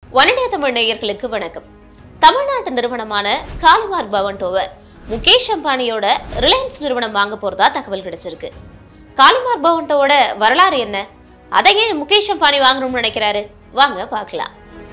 one India Tamil நேயர்களுக்கு வணக்கம் தமிழ்நாட்டு நிறுவனமான காலிமார்க் பவன்டோவை முகேஷ் அம்பானியோட ரிலையன்ஸ் நிறுவனம் வாங்க போறதா தகவல் கிடைச்சிருக்கு காலிமார்க் பவன்டோவோட வரலாறு என்ன அதை ஏன் முகேஷ் அம்பானி வாங்கணும்னு நினைக்கிறாரு வாங்க பார்க்கலாம்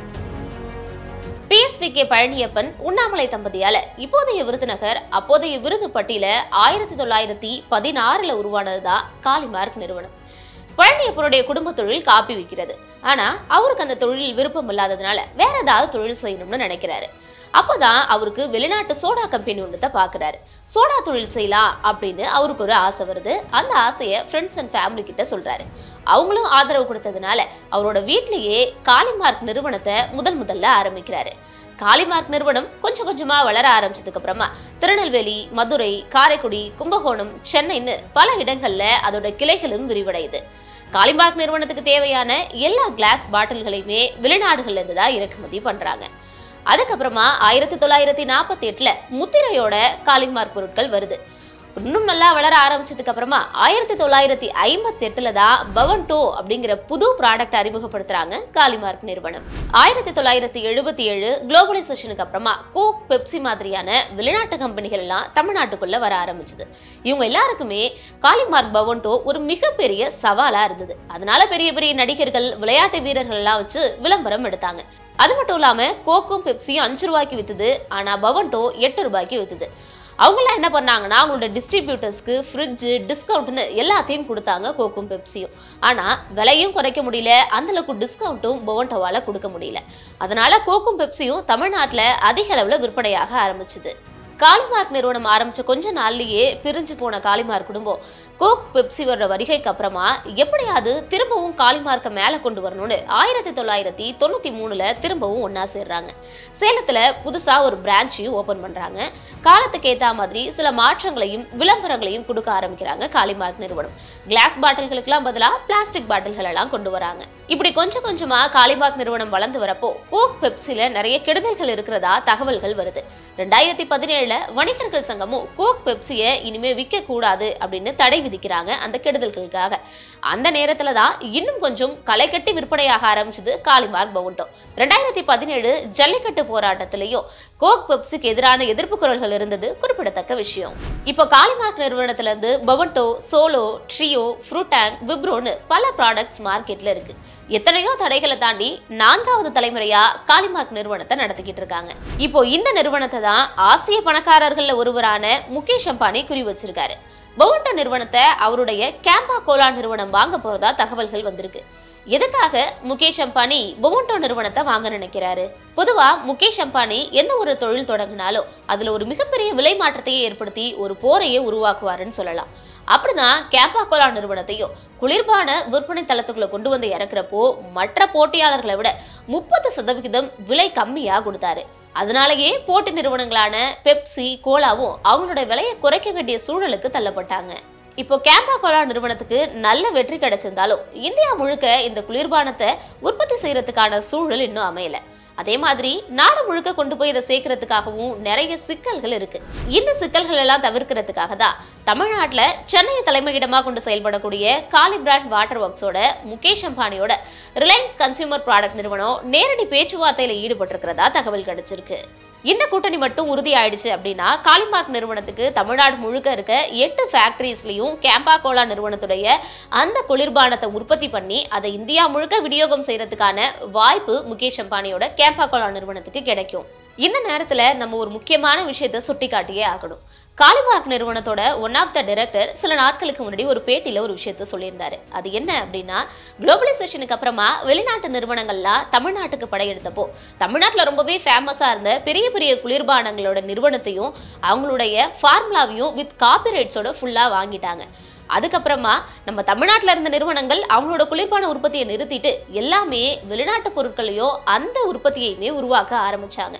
பிஎஸ்விகே பழனியப்பன் உண்ணாமலை தம்பதியால இப்போதைய விருதுநகர் அப்போதைய விருது பட்டியல ஆயிரத்தி தொள்ளாயிரத்தி பதினாறுல உருவானதுதான் காலிமார்க் நிறுவனம் பழனியப்பனுடைய குடும்ப தொழில் காப்பி விற்கிறது ஆனா அவருக்கு அந்த தொழில் விருப்பம் இல்லாததுனால வேற ஏதாவது தொழில் செய்யணும்னு நினைக்கிறாரு அப்போதான் அவருக்கு வெளிநாட்டு சோடா கம்பெனி ஒன்றத்தை பார்க்குறாரு சோடா தொழில் செய்யலாம் அப்படின்னு அவருக்கு ஒரு ஆசை வருது அந்த ஆசையை ஃப்ரெண்ட்ஸ் அண்ட் ஃபேமிலி கிட்ட சொல்றாரு அவங்களும் ஆதரவு கொடுத்ததுனால அவரோட வீட்லயே காலிமார்க் நிறுவனத்தை முதல் முதல்ல ஆரம்பிக்கிறாரு காலிமார்க் நிறுவனம் கொஞ்சம் கொஞ்சமா வளர ஆரம்பிச்சதுக்கு அப்புறமா திருநெல்வேலி மதுரை காரைக்குடி கும்பகோணம் சென்னைன்னு பல இடங்கள்ல அதோட கிளைகளும் விரிவடையுது காலிமார்க் நிறுவனத்துக்கு தேவையான எல்லா கிளாஸ் பாட்டில்களையுமே வெளிநாடுகள்ல இருந்து தான் இறக்குமதி பண்றாங்க அதுக்கப்புறமா ஆயிரத்தி தொள்ளாயிரத்தி நாற்பத்தி எட்டுல முத்திரையோட காலிமார்க் பொருட்கள் வருது இன்னும் நல்லா வளர ஆரம்பிச்சதுக்கு அப்புறமா ஆயிரத்தி தொள்ளாயிரத்தி ஐம்பத்தி எட்டுல தான் பவன்டோ அப்படிங்கிற புது ப்ராடக்ட் அறிமுகப்படுத்துறாங்க காலிமார்க் நிறுவனம் ஆயிரத்தி தொள்ளாயிரத்தி எழுபத்தி ஏழு குளோபலைசேஷனுக்கு அப்புறமா கோக் பெப்சி மாதிரியான வெளிநாட்டு கம்பெனிகள் எல்லாம் தமிழ்நாட்டுக்குள்ள வர ஆரம்பிச்சது இவங்க எல்லாருக்குமே காலிமார்க் பவன்டோ ஒரு மிகப்பெரிய சவாலா இருந்தது அதனால பெரிய பெரிய நடிகர்கள் விளையாட்டு வீரர்கள் எல்லாம் வச்சு விளம்பரம் எடுத்தாங்க அது மட்டும் இல்லாம கோக்கும் பெப்சியும் அஞ்சு ரூபாய்க்கு வித்துது ஆனா பவன்டோ எட்டு ரூபாய்க்கு வித்துது அவங்களாம் என்ன பண்ணாங்கன்னா அவங்களோட டிஸ்ட்ரிபியூட்டர்ஸ்க்கு ஃப்ரிட்ஜு டிஸ்கவுண்ட்னு எல்லாத்தையும் கொடுத்தாங்க கோக்கும் பெப்சியும் ஆனால் விலையும் குறைக்க முடியல அந்த அளவுக்கு டிஸ்கவுண்ட்டும் பொவன்டோவால கொடுக்க முடியல அதனால கோக்கும் பெப்சியும் தமிழ்நாட்டில் அதிக அளவில் விற்பனையாக ஆரம்பிச்சுது காலிமார்க் நிறுவனம் ஆரம்பிச்ச கொஞ்ச நாள்லயே பிரிஞ்சு போன காலிமார்க் குடும்பம் கோக் பெப்சி வர்ற வருகைக்கு அப்புறமா எப்படியாவது திரும்பவும் காலிமார்க்கை மேலே கொண்டு வரணும்னு ஆயிரத்தி தொள்ளாயிரத்தி தொண்ணூத்தி மூணுல திரும்பவும் ஒண்ணா சேர்றாங்க சேலத்துல புதுசா ஒரு பிரான்ச்சையும் ஓபன் பண்றாங்க காலத்துக்கு ஏத்த மாதிரி சில மாற்றங்களையும் விளம்பரங்களையும் கொடுக்க ஆரம்பிக்கிறாங்க காலிமார்க் நிறுவனம் கிளாஸ் பாட்டில்களுக்கெல்லாம் பதிலா பிளாஸ்டிக் பாட்டில்கள் எல்லாம் கொண்டு வராங்க இப்படி கொஞ்சம் கொஞ்சமா காலிமார்க் நிறுவனம் வளர்ந்து வரப்போ கோக் பெப்சில நிறைய கெடுதல்கள் இருக்கிறதா தகவல்கள் வருது ரெண்டாயிரத்தி பதினேழுல வணிகர்கள் சங்கமும் கோக் பெப்சியை இனிமே விற்க கூடாது அப்படின்னு தடை விதிக்கிறாங்க அந்த கெடுதல்களுக்காக அந்த நேரத்துல தான் இன்னும் கொஞ்சம் களை கட்டி விற்பனையாக ஆரம்பிச்சது காலிமார்க் பவுண்டோ ரெண்டாயிரத்தி பதினேழு ஜல்லிக்கட்டு போராட்டத்திலையும் கோக் பெப்சிக்கு எதிரான எதிர்ப்பு குரல்கள் இருந்தது குறிப்பிடத்தக்க விஷயம் இப்போ காலிமார்க் நிறுவனத்துல இருந்து பவன்டோ சோலோ ட்ரியோ ஃப்ரூட்டாங் விப்ரோன்னு பல ப்ராடக்ட்ஸ் மார்க்கெட்ல இருக்கு எத்தனையோ தடைகளை தாண்டி நான்காவது தலைமுறையா காலிமார்க் நிறுவனத்தை நடத்திக்கிட்டு இருக்காங்க இப்போ இந்த நிறுவனத்தை தான் ஆசிய பணக்காரர்கள்ல ஒருவரான முகேஷ் அம்பானி குறி வச்சிருக்காரு பவுண்டோ நிறுவனத்தை அவருடைய கேம்பா கோலா நிறுவனம் வாங்க போறதா தகவல்கள் வந்திருக்கு எதுக்காக முகேஷ் அம்பானி பொவன்டோ நிறுவனத்தை வாங்க நினைக்கிறாரு பொதுவா முகேஷ் அம்பானி எந்த ஒரு தொழில் தொடங்கினாலும் அதுல ஒரு மிகப்பெரிய விலை மாற்றத்தையே ஏற்படுத்தி ஒரு போரையே உருவாக்குவாருன்னு சொல்லலாம் அப்படிதான் கேம்பா கோலா நிறுவனத்தையும் குளிர்பான விற்பனை தளத்துக்குள்ள கொண்டு வந்து இறக்குறப்போ மற்ற போட்டியாளர்களை விட முப்பது சதவிகிதம் விலை கம்மியா கொடுத்தாரு அதனாலேயே போட்டி நிறுவனங்களான பெப்சி கோலாவும் அவங்களோட விலையை குறைக்க வேண்டிய சூழலுக்கு தள்ளப்பட்டாங்க இப்போ கேம்பா கோலா நிறுவனத்துக்கு நல்ல வெற்றி கிடைச்சிருந்தாலும் இந்தியா முழுக்க இந்த குளிர்பானத்தை உற்பத்தி செய்யறதுக்கான சூழல் இன்னும் அமையல அதே மாதிரி நாடு முழுக்க கொண்டு போய் இதை சேர்க்கறதுக்காகவும் நிறைய சிக்கல்கள் இருக்கு இந்த சிக்கல்கள் எல்லாம் தவிர்க்கிறதுக்காக தான் தமிழ்நாட்டில் சென்னையை தலைமையிடமாக கொண்டு செயல்படக்கூடிய காலி பிராண்ட் வாட்டர் ஒர்க்ஸோட முகேஷ் அம்பானியோட ரிலையன்ஸ் கன்சியூமர் ப்ராடக்ட் நிறுவனம் நேரடி பேச்சுவார்த்தையில் ஈடுபட்டிருக்கிறதா தகவல் கிடைச்சிருக்கு இந்த கூட்டணி மட்டும் உறுதி ஆயிடுச்சு அப்படின்னா காலிமார்க் நிறுவனத்துக்கு தமிழ்நாடு முழுக்க இருக்க எட்டு ஃபேக்டரிஸ்லயும் கேம்பா கோலா நிறுவனத்துடைய அந்த குளிர்பானத்தை உற்பத்தி பண்ணி அதை இந்தியா முழுக்க விநியோகம் செய்யறதுக்கான வாய்ப்பு முகேஷ் அம்பானியோட கேம்பா கோலா நிறுவனத்துக்கு கிடைக்கும் இந்த நேரத்துல நம்ம ஒரு முக்கியமான விஷயத்த சுட்டி காட்டியே ஆகணும் காலிமார்க் நிறுவனத்தோட ஒன் ஆஃப் த டைரக்டர் சில நாட்களுக்கு முன்னாடி ஒரு பேட்டியில ஒரு விஷயத்த சொல்லியிருந்தாரு அது என்ன அப்படின்னா குளோபலைசேஷனுக்கு அப்புறமா வெளிநாட்டு நிறுவனங்கள்லாம் தமிழ்நாட்டுக்கு படையெடுத்தப்போ தமிழ்நாட்டில் ரொம்பவே ஃபேமஸாக இருந்த பெரிய பெரிய குளிர்பானங்களோட நிறுவனத்தையும் அவங்களுடைய ஃபார்முலாவையும் வித் காப்பிரைட்ஸோட ஃபுல்லாக வாங்கிட்டாங்க அதுக்கப்புறமா நம்ம தமிழ்நாட்டில் இருந்த நிறுவனங்கள் அவங்களோட குளிர்பான உற்பத்தியை நிறுத்திட்டு எல்லாமே வெளிநாட்டு பொருட்களையும் அந்த உற்பத்தியையுமே உருவாக்க ஆரம்பிச்சாங்க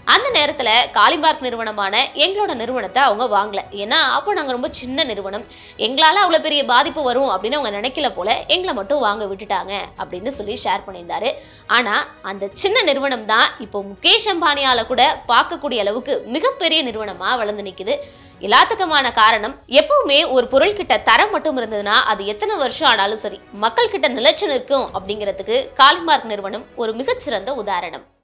அந்த நேரத்துல காலிமார்க் நிறுவனமான எங்களோட நிறுவனத்தை அவங்க வாங்கல ஏன்னா அப்போ நாங்க ரொம்ப சின்ன நிறுவனம் எங்களால அவ்வளவு பெரிய பாதிப்பு வரும் அப்படின்னு அவங்க நினைக்கல போல எங்களை மட்டும் வாங்க விட்டுட்டாங்க அப்படின்னு சொல்லி ஷேர் பண்ணியிருந்தாரு ஆனா அந்த சின்ன நிறுவனம் தான் இப்போ முகேஷ் அம்பானியால கூட பார்க்கக்கூடிய அளவுக்கு மிகப்பெரிய நிறுவனமா வளர்ந்து நிக்குது எல்லாத்துக்குமான காரணம் எப்பவுமே ஒரு பொருள் கிட்ட தரம் மட்டும் இருந்ததுன்னா அது எத்தனை வருஷம் ஆனாலும் சரி மக்கள் கிட்ட நிலைச்சு நிற்கும் அப்படிங்கிறதுக்கு காலிமார்க் நிறுவனம் ஒரு மிகச்சிறந்த உதாரணம்